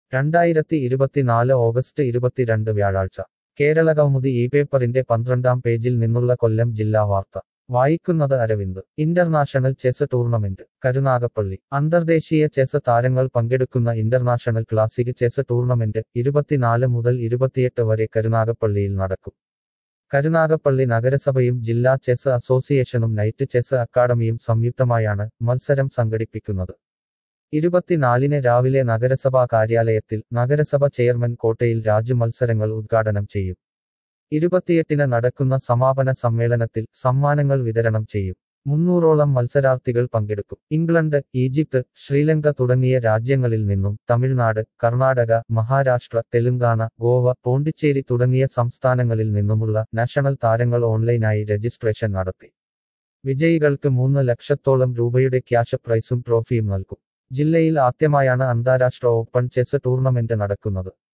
രണ്ടായിരത്തി ഇരുപത്തിനാല് ഓഗസ്റ്റ് ഇരുപത്തിരണ്ട് വ്യാഴാഴ്ച കേരളകൗമുദി ഈ പേപ്പറിന്റെ പന്ത്രണ്ടാം പേജിൽ നിന്നുള്ള കൊല്ലം ജില്ലാ വാർത്ത വായിക്കുന്നത് Aravind international chess tournament Karunagappally അന്തർദേശീയ ചെസ് താരങ്ങൾ പങ്കെടുക്കുന്ന ഇന്റർനാഷണൽ ക്ലാസിക് ചെസ് ടൂർണമെന്റ് ഇരുപത്തിനാല് മുതൽ ഇരുപത്തിയെട്ട് വരെ കരുനാഗപ്പള്ളിയിൽ നടക്കും കരുനാഗപ്പള്ളി നഗരസഭയും ജില്ലാ ചെസ് അസോസിയേഷനും നൈറ്റ് ചെസ് അക്കാദമിയും സംയുക്തമായാണ് മത്സരം സംഘടിപ്പിക്കുന്നത് ഇരുപത്തിനാലിന് രാവിലെ നഗരസഭാ കാര്യാലയത്തിൽ നഗരസഭ ചെയർമാൻ കോട്ടയിൽ രാജു മത്സരങ്ങൾ ഉദ്ഘാടനം ചെയ്യും ഇരുപത്തിയെട്ടിന് നടക്കുന്ന സമാപന സമ്മേളനത്തിൽ സമ്മാനങ്ങൾ വിതരണം ചെയ്യും മുന്നൂറോളം മത്സരാർത്ഥികൾ പങ്കെടുക്കും ഇംഗ്ലണ്ട് ഈജിപ്ത് ശ്രീലങ്ക തുടങ്ങിയ രാജ്യങ്ങളിൽ നിന്നും തമിഴ്നാട് കർണാടക മഹാരാഷ്ട്ര തെലുങ്കാന ഗോവ പോണ്ടിച്ചേരി തുടങ്ങിയ സംസ്ഥാനങ്ങളിൽ നിന്നുമുള്ള നാഷണൽ താരങ്ങൾ ഓൺലൈനായി രജിസ്ട്രേഷൻ നടത്തി വിജയികൾക്ക് മൂന്ന് ലക്ഷത്തോളം രൂപയുടെ ക്യാഷ് പ്രൈസും ട്രോഫിയും നൽകും ജില്ലയിൽ ആദ്യമായാണ് അന്താരാഷ്ട്ര ഓപ്പൺ ചെസ് ടൂർണമെന്റ് നടക്കുന്നത്